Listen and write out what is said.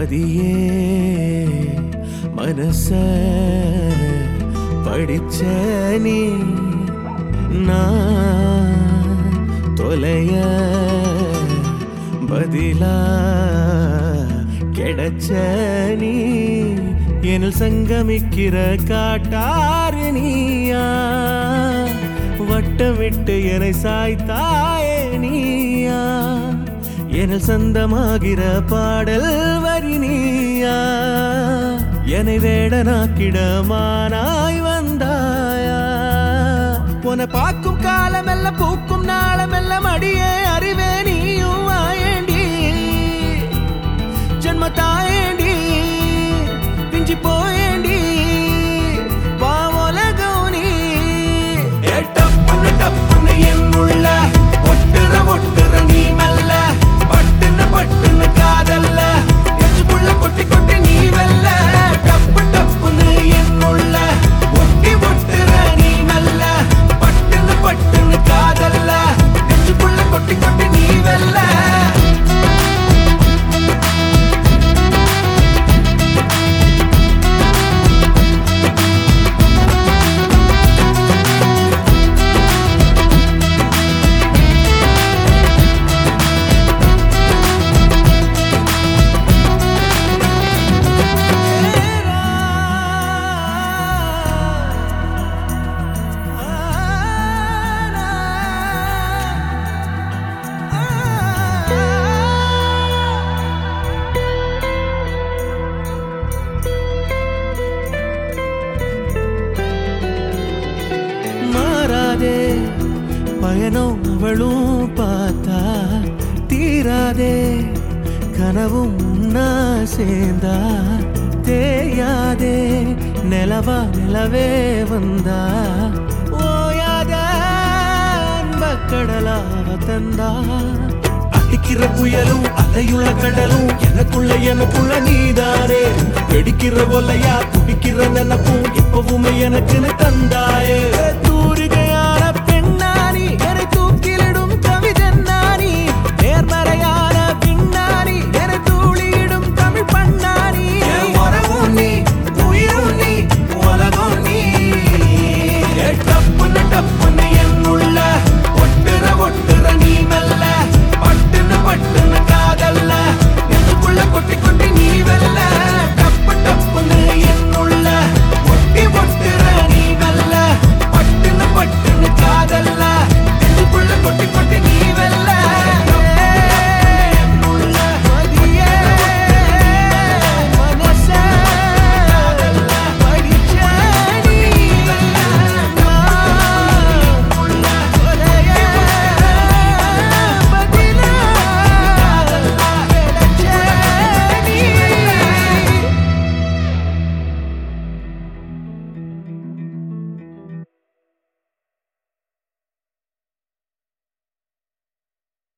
பதியே மனச படிச்ச நீ நான் தொலைய பதிலா கிடைச்ச நீ எனில் சங்கமிக்கிற காட்டாறு நீயா வட்டமிட்டு என்னை சாய்த்தாயே நீயா எனில் சொந்தமாகிற பாடல் வரி நீயா என்னை வேடனாக்கிட மானாய் வந்தாயா உன்னை பார்க்கும் காலமெல்லாம் பூக்கும் நாளமெல்லாம் அடியே அறிவே நீயும் ஆயேண்டி ஜன்ம தாயேண்டி பிஞ்சி போயேண்டி வா உலகம் நீ ஏ டப்புன்னு டப்புன்னு என் உள்ள ஒட்டுற ஒட்டுற நீ மெல்ல பட்டுன்னு பட்டுன்னு காதல்ல நெஞ்சுக்குள்ள கொட்டி கொட்டி நீ வெல்ல டப்பு டப்புன்னு என் உள்ள ஒட்டி ஒட்டுற நீ மெல்ல பட்டுன்னு பட்டுன்னு காதல்ல நெஞ்சுக்குள்ள கொட்டி கொட்டி நீ வெல்ல மாறாதே பயணம் அவளும் பார்த்தா தீராதே கனவும் உன்னா சேர்ந்தா தேயாதே நிலவா நிலவே வந்தா ஓயாத அன்பக்கடலாவ தந்தா அடிக்கிற புயலும் அலையுள்ள கடலும் எனக்குள்ள எனக்குள்ள நீதானே வெடிக்கிற ஒலையா துடிக்கிற நினப்பும் எப்பவுமே எனக்குன்னு தந்தாயே